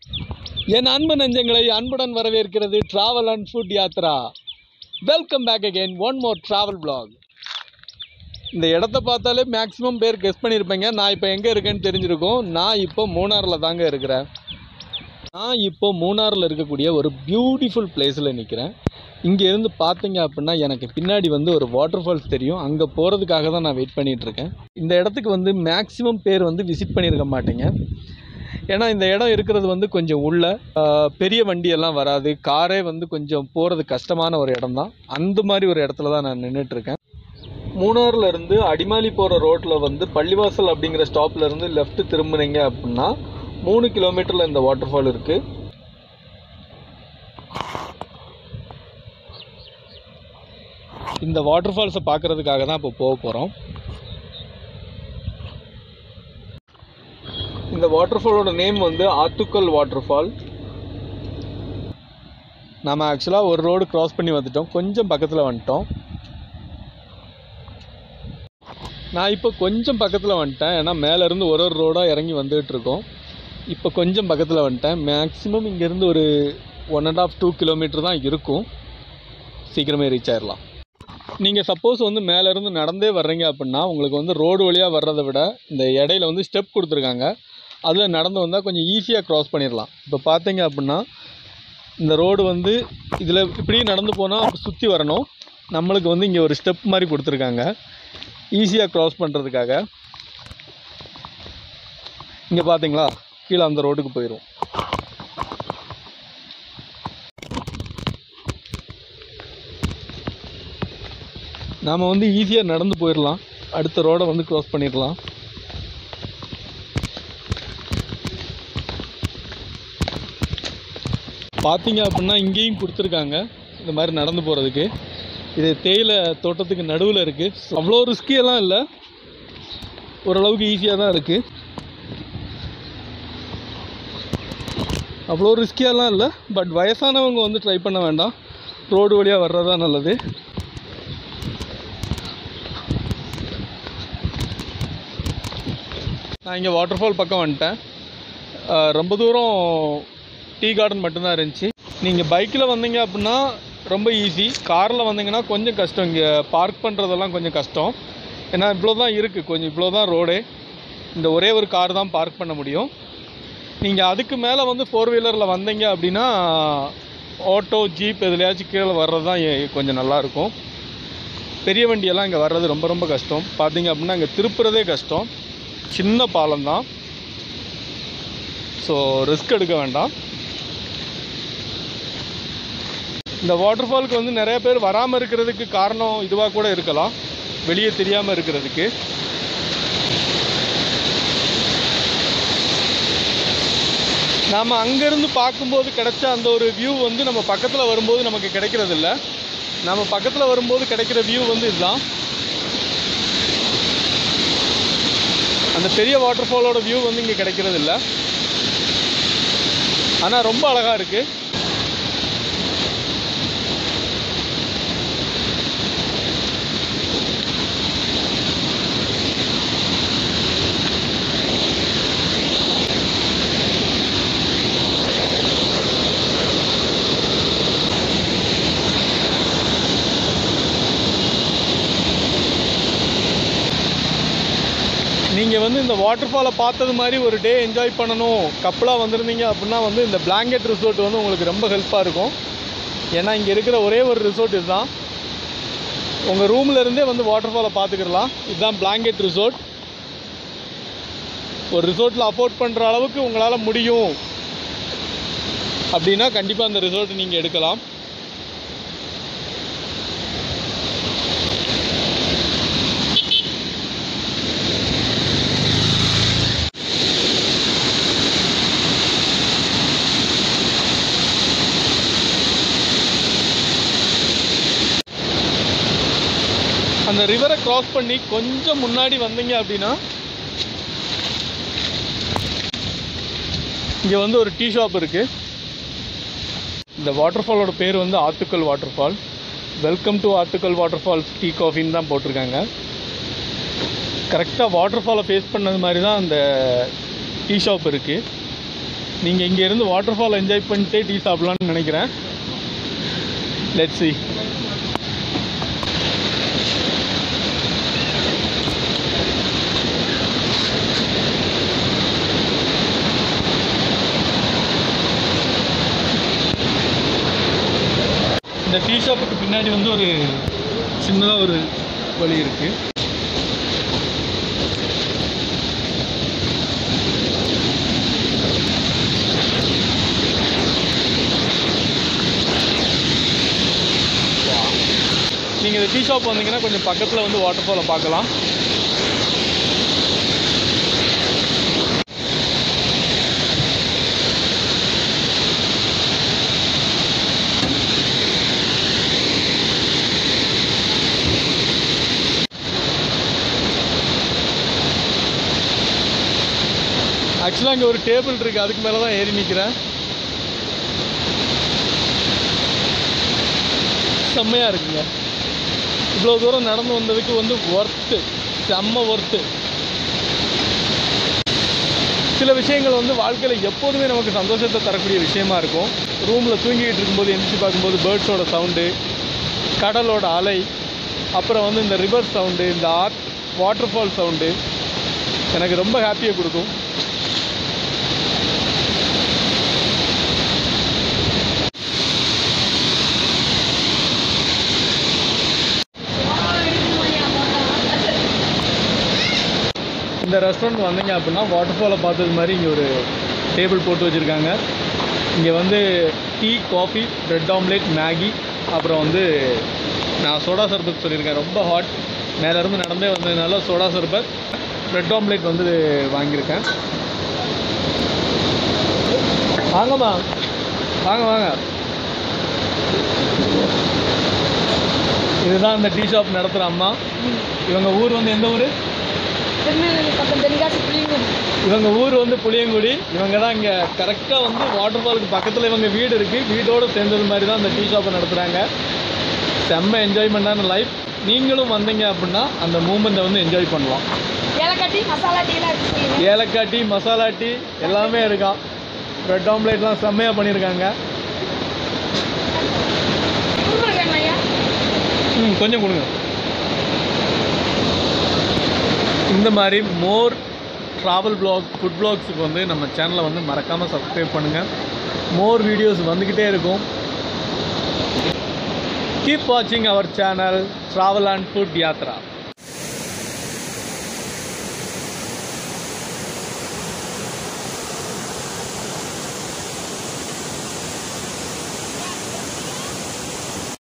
என் அன்பு நெஞ்சங்களை அன்புடன் வரவேற்கிறது travel and food Yatra welcome back again one more travel vlog இந்த இடத்த பார்த்தாலே மேக்ஸிமம் பேர் கெஸ் பண்ணியிருப்பீங்க நான் இப்போ எங்கே இருக்கேன்னு தெரிஞ்சிருக்கும் நான் இப்போ மூணாரில் தாங்க இருக்கிறேன் நான் இப்போ மூணாரில் இருக்கக்கூடிய ஒரு பியூட்டிஃபுல் பிளேஸில் நிற்கிறேன் இங்கே இருந்து பார்த்தீங்க அப்படின்னா எனக்கு பின்னாடி வந்து ஒரு வாட்டர் ஃபால்ஸ் தெரியும் அங்கே போகிறதுக்காக தான் நான் வெயிட் பண்ணிட்டு இருக்கேன் இந்த இடத்துக்கு வந்து மேக்ஸிமம் பேர் வந்து விசிட் பண்ணியிருக்க மாட்டீங்க ஏன்னா இந்த இடம் இருக்கிறது வந்து கொஞ்சம் உள்ள ஆஹ், பெரிய வண்டியெல்லாம் வராது காரே வந்து கொஞ்சம் போகிறது கஷ்டமான ஒரு இடம் தான் அந்த மாதிரி ஒரு இடத்துல தான் நான் நின்றுட்டு இருக்கேன் மூணாறுல இருந்து அடிமாலி போகிற ரோட்டில் வந்து பள்ளிவாசல் அப்படிங்கிற ஸ்டாப்ல இருந்து லெஃப்ட் திரும்பினீங்க அப்படின்னா மூணு கிலோமீட்டரில் இந்த வாட்டர் ஃபால் இருக்குது இந்த வாட்டர் ஃபால்ஸை பார்க்கறதுக்காக தான் இப்போ போக போகிறோம் இந்த வாட்டர் ஃபாலோட நேம் வந்து ஆத்துக்கல் வாட்டர் ஃபால் நம்ம ஆக்சுவலாக ஒரு ரோடு கிராஸ் பண்ணி வந்துட்டோம் கொஞ்சம் பக்கத்தில் வந்துட்டோம் நான் இப்போ கொஞ்சம் பக்கத்தில் வந்துட்டேன் ஏன்னா மேலேருந்து ஒரு ஒரு ரோடாக இறங்கி வந்துகிட்டு இருக்கோம் இப்போ கொஞ்சம் பக்கத்தில் வந்துட்டேன் மேக்ஸிமம் இங்கேருந்து ஒரு one and half two kilometre தான் இருக்கும் சீக்கிரமே ரீச் ஆயிடலாம் நீங்கள் சப்போஸ் வந்து மேலேருந்து நடந்தே வர்றீங்க அப்படின்னா உங்களுக்கு வந்து ரோடு வழியாக வர்றதை விட இந்த இடையில வந்து ஸ்டெப் கொடுத்துருக்காங்க அதில் நடந்து வந்தால் கொஞ்சம் ஈஸியாக க்ராஸ் பண்ணிடலாம் இப்போ பார்த்தீங்க அப்படின்னா இந்த ரோடு வந்து இதில் இப்படியே நடந்து போனால் சுற்றி வரணும் நம்மளுக்கு வந்து இங்கே ஒரு ஸ்டெப் மாதிரி கொடுத்துருக்காங்க ஈஸியாக க்ராஸ் பண்ணுறதுக்காக இங்கே பார்த்தீங்களா கீழே அந்த ரோட்டுக்கு போயிடும் நாம் வந்து ஈஸியாக நடந்து போயிடலாம் அடுத்த ரோடை வந்து க்ராஸ் பண்ணிடலாம் பார்த்தீங்க அப்படின்னா இங்கேயும் கொடுத்துருக்காங்க இந்த மாதிரி நடந்து போகிறதுக்கு இது தேயிலை தோட்டத்துக்கு நடுவில் இருக்குது அவ்வளோ ரிஸ்கியெல்லாம் இல்லை ஓரளவுக்கு ஈஸியாக தான் இருக்குது அவ்வளோ ரிஸ்கியெல்லாம் இல்லை பட் வயசானவங்க வந்து ட்ரை பண்ண வேண்டாம் ரோடு வழியாக வர்றதா நல்லது நான் இங்கே வாட்டர் ஃபால் பக்கம் வந்துட்டேன் அஹ் ரொம்ப தூரம் டீ கார்டன் மட்டும்தான் இருந்துச்சு நீங்கள் பைக்கில் வந்தீங்க அப்படின்னா ரொம்ப ஈஸி காரில் வந்தீங்கன்னா கொஞ்சம் கஷ்டம் இங்கே பார்க் பண்ணுறதெல்லாம் கொஞ்சம் கஷ்டம் ஏன்னா இவ்வளோ தான் இருக்குது கொஞ்சம் இவ்வளோ தான் ரோடு இந்த ஒரே ஒரு கார் தான் பார்க் பண்ண முடியும் நீங்கள் அதுக்கு மேலே வந்து ஃபோர் வீலரில் வந்தீங்க அப்படின்னா ஆட்டோ ஜீப் எதுலையாச்சும் கீழே வர்றது தான் எ- கொஞ்சம் நல்லாயிருக்கும் பெரிய வண்டியெல்லாம் இங்கே வர்றது ரொம்ப ரொம்ப கஷ்டம் பார்த்தீங்க அப்படின்னா இங்கே திருப்புறதே கஷ்டம் சின்ன பாலம் தான் ஸோ ரிஸ்க் எடுக்க வேண்டாம் இந்த வாட்டர் ஃபாலுக்கு வந்து நிறைய பேர் வராமல் இருக்கிறதுக்கு காரணம் இதுவாக கூட இருக்கலாம் வெளியே தெரியாமல் இருக்கிறதுக்கு நாம் அங்கேருந்து பார்க்கும்போது கிடைச்ச அந்த ஒரு வியூ வந்து நம்ம பக்கத்தில் வரும்போது நமக்கு கிடைக்கிறது இல்ல நம்ம பக்கத்தில் வரும்போது கிடைக்கிற வியூ வந்து இதுதான் அந்த பெரிய வாட்டர் ஃபாலோட வியூ வந்து இங்கே கிடைக்கிறது இல்ல ஆனால் ரொம்ப அழகாக இருக்குது நீங்கள் வந்து இந்த வாட்டர் ஃபாலை பார்த்தது மாதிரி ஒரு டே என்ஜாய் பண்ணணும் கப்பலாக வந்திருந்தீங்க அப்படின்னா வந்து இந்த பிளாங்கெட் ரிசோர்ட் வந்து உங்களுக்கு ரொம்ப ஹெல்ப்பாக இருக்கும் ஏன்னா இங்கே இருக்கிற ஒரே ஒரு ரிசோர்ட் இதுதான் உங்கள் ரூம்ல இருந்தே வந்து வாட்டர் ஃபாலை பார்த்துக்கிடலாம் இதுதான் பிளாங்கெட் ரிசோர்ட் ஒரு ரிசோர்ட்டில் அஃபோர்ட் பண்ணுற அளவுக்கு உங்களால் முடியும் அப்படின்னா கண்டிப்பாக அந்த ரிசோர்ட் நீங்கள் எடுக்கலாம் அந்த ரிவரை கிராஸ் பண்ணி கொஞ்சம் முன்னாடி வந்தீங்க அப்படின்னா இங்கே வந்து ஒரு டீ ஷாப் இருக்குது இந்த வாட்டர் ஃபாலோட பேர் வந்து Athukkal waterfall welcome to Athukkal waterfalls tea காஃபின்னு தான் போட்டிருக்காங்க கரெக்டாக வாட்டர் ஃபாலை ஃபேஸ் பண்ணது மாதிரி தான் அந்த டீ ஷாப் இருக்குது நீங்கள் இங்கே இருந்து வாட்டர் ஃபால் என்ஜாய் பண்ணிட்டு டீ சாப்பிட்லான்னு நினைக்கிறேன் லெட்ஸ் see இந்த டீ ஷாப்புக்கு பின்னாடி வந்து ஒரு சின்னதாக ஒரு வழி இருக்குது நீங்கள் இந்த டீ ஷாப் வந்தீங்கன்னா கொஞ்சம் பக்கத்தில் வந்து வாட்டர் ஃபாலை பார்க்கலாம் ஆக்சுவலாக இங்கே ஒரு டேபிள் இருக்குது அதுக்கு மேலே தான் ஏறி நிற்கிறேன் செம்மையாக இருக்குங்க இவ்வளோ தூரம் நடந்து வந்ததுக்கு வந்து ஒர்த்து செம்ம ஒர்த்து சில விஷயங்கள் வந்து வாழ்க்கையில் எப்போதுமே நமக்கு சந்தோஷத்தை தரக்கூடிய விஷயமா இருக்கும் ரூமில் தூங்கிக்கிட்டு இருக்கும்போது எந்திரிச்சு பார்க்கும்போது பேர்ட்ஸோட சவுண்டு கடலோட அலை அப்புறம் வந்து இந்த ரிவர் சவுண்டு இந்த ஆர்ட் வாட்டர் ஃபால் சவுண்டு எனக்கு ரொம்ப ஹாப்பியை கொடுக்கும் இந்த ரெஸ்டாரண்ட் வந்தீங்க அப்படின்னா வாட்டர் ஃபாலை பார்த்தது மாதிரி இங்கே ஒரு டேபிள் போட்டு வச்சுருக்காங்க இங்கே வந்து tea coffee bread omelette Maggi அப்புறம் வந்து நான் சோடா சர்பத் சொல்லியிருக்கேன் ரொம்ப ஹாட் மேலேருந்து நடந்தே வந்ததுனால சோடா சர்பத் பிரெட் ஆம்லேட் வந்து வாங்கியிருக்கேன் வாங்கம்மா வாங்க வாங்க இதுதான் இந்த டீ ஷாப் நடத்துகிற அம்மா இவங்க ஊர் வந்து எந்த ஊர் திருநெல்வேலி பக்கம் தென்காசி புளியங்குடி இவங்க ஊர் வந்து புளியங்குடி இவங்க தான் இங்கே கரெக்டாக வந்து வாட்டர் ஃபாலுக்கு பக்கத்தில் இவங்க வீடு இருக்குது வீடோடு சேர்ந்தது மாதிரி தான் இந்த டீ ஷாப்பை நடத்துகிறாங்க செம்ம என்ஜாய்மெண்ட்டான லைஃப் நீங்களும் வந்தீங்க அப்படின்னா அந்த மூமெண்ட்டை வந்து என்ஜாய் பண்ணலாம் ஏலக்காய் டீ மசாலா டீலாம் இருக்கு சொல்லுங்க ஏலக்காய் டீ மசாலா டீ எல்லாமே இருக்கான் ப்ரெட் ஆம்லேட்லாம் செம்மையாக பண்ணியிருக்காங்க குறுக்குல வேணும் ஐயா ம் கொஞ்சம் கொடுங்க இந்த மாதிரி மோர் ட்ராவல் vlog ஃபுட் vlogsக்கு வந்து நம்ம சேனலை வந்து மறக்காமல் சப்ஸ்கிரைப் பண்ணுங்கள் மோர் வீடியோஸ் வந்துக்கிட்டே இருக்கும் கீப் வாட்சிங் our channel travel and food Yatra